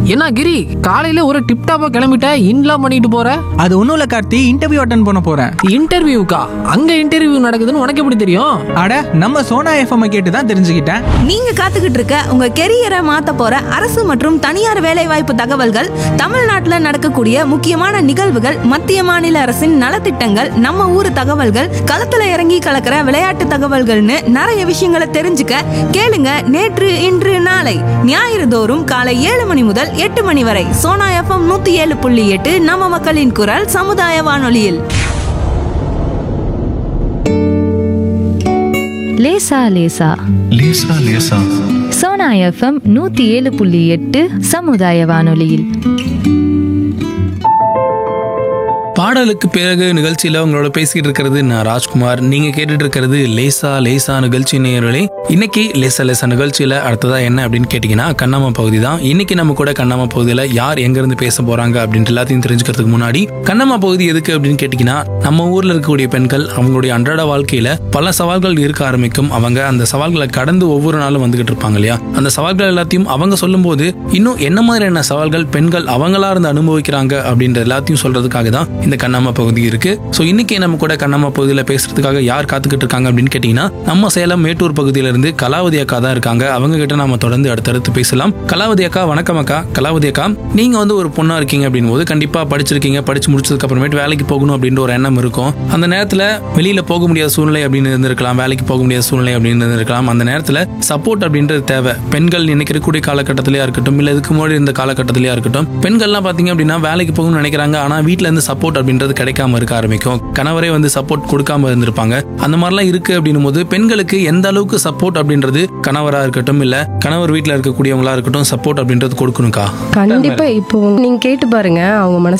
என்ன கிரி காலையில ஒரு டிப் டாப்பா கிளம்பிட்ட இன்லாம் பண்ணிட்டு போற அது ஒன்றும் இல்லை கார்த்தி இன்டர்வியூ அட்டன் பண்ண போகிறேன் இன்டர்வியூக்கா அங்க இன்டர்வியூ நடக்குதுன்னு உனக்கு எப்படி தெரியும் அட நம்ம சோனா எஃப்எம் கேட்டு தான் தெரிஞ்சுக்கிட்டேன் நீங்க காத்துக்கிட்டு இருக்க உங்க கெரியரை மாத்த போற அரசு மற்றும் தனியார் வேலைவாய்ப்பு தகவல்கள் தமிழ்நாட்டுல நடக்கக்கூடிய முக்கியமான நிகழ்வுகள் மத்திய மாநில அரசின் நலத்திட்டங்கள் நம்ம ஊர் தகவல்கள் களத்துல இறங்கி கலக்கிற விளையாட்டு தகவல்கள்னு நிறைய விஷயங்களை தெரிஞ்சுக்க கேளுங்க நேற்று இன்று நாளை ஞாயிறு தோறும் காலை ஏழு மணி முதல் எட்டு மணி வரை சோனா எஃப்எம் நூத்தி ஏழு புள்ளி எட்டு நம்ம மக்களின் குரல் சமுதாய வானொலியில் லேசா லேசா லேசா லேசா சோனா எஃப்எம் நூத்தி ஏழு புள்ளி எட்டு சமுதாய வானொலியில் பாடலுக்கு பிறகு நிகழ்ச்சியில உங்களோட பேசிட்டு இருக்கிறது நான் ராஜ்குமார் நீங்க கேட்டுட்டு இருக்கிறது லேசா லேசா நிகழ்ச்சி நேயர்களே இன்னைக்கு லேசா லேசா நிகழ்ச்சியில அடுத்ததா என்ன அப்படின்னு கேட்டீங்கன்னா கண்ணாம பகுதி தான் இன்னைக்கு நம்ம கூட கண்ணாம பகுதியில யார் எங்க இருந்து பேச போறாங்க அப்படின்ட்டு எல்லாத்தையும் தெரிஞ்சுக்கிறதுக்கு முன்னாடி கண்ணாம பகுதி எதுக்கு அப்படின்னு கேட்டீங்கன்னா நம்ம ஊர்ல இருக்கக்கூடிய பெண்கள் அவங்களுடைய அன்றாட வாழ்க்கையில பல சவால்கள் இருக்க ஆரம்பிக்கும் அவங்க அந்த சவால்களை கடந்து ஒவ்வொரு நாளும் வந்துகிட்டு இருப்பாங்க இல்லையா அந்த சவால்கள் எல்லாத்தையும் அவங்க சொல்லும்போது இன்னும் என்ன மாதிரியான சவால்கள் பெண்கள் அவங்களா இருந்து அனுபவிக்கிறாங்க அப்படின்ற எல்லாத்தையும் சொல்றதுக்காக தான் இந்த கண்ணாம பகுதி இருக்கு ஸோ இன்னைக்கு நம்ம கூட கண்ணாம பகுதியில் பேசுறதுக்காக யார் காத்துக்கிட்டு இருக்காங்க அப்படின்னு கேட்டீங்கன்னா நம்ம சேலம் மேட்டூர் பகுதியில இருந்து கலாவதி அக்கா தான் இருக்காங்க அவங்க கிட்ட நாம தொடர்ந்து அடுத்தடுத்து பேசலாம் கலாவதி அக்கா வணக்கம் அக்கா கலாவதி அக்கா நீங்க வந்து ஒரு பொண்ணா இருக்கீங்க அப்படின் போது கண்டிப்பா படிச்சிருக்கீங்க படிச்சு முடிச்சதுக்கு அப்புறமேட்டு வேலைக்கு போகணும் அப்படின்ற ஒரு எண்ணம் இருக்கும் அந்த நேரத்துல வெளியில போக முடியாத சூழ்நிலை அப்படின்னு இருந்திருக்கலாம் வேலைக்கு போக முடியாத சூழ்நிலை அப்படின்னு இருந்திருக்கலாம் அந்த நேரத்துல சப்போர்ட் அப்படின்றது தேவை பெண்கள் இன்னைக்கு இருக்கக்கூடிய காலகட்டத்திலேயா இருக்கட்டும் இல்ல இதுக்கு முன்னாடி இருந்த காலகட்டத்திலேயா இருக்கட்டும் பெண்கள்லாம் பாத்தீங்க அப்படின்னா வேலைக்கு போகணும்னு நினைக்கிறாங்க ஆனா வீட்ல இருந்து சப்போர்ட் அப்படின்றது கிடைக்காம இருக்க ஆரம்பிக்கும் கணவரே வந்து சப்போர்ட் கொடுக்காம இருந்திருப்பாங்க அந்த மாதிரிலாம் இருக்கு அப்படின்னும் போது பெண்களுக்கு எந்த அளவுக்கு சப்போர்ட் அப்படின்றது கணவரா இருக்கட்டும் இல்ல கணவர் வீட்ல இருக்கக்கூடியவங்களா இருக்கட்டும் சப்போர்ட் அப்படின்றது கொடுக்கணும்க்கா கண்டிப்பா இப்போ நீங்க கேட்டு பாருங்க அவங்க மனசு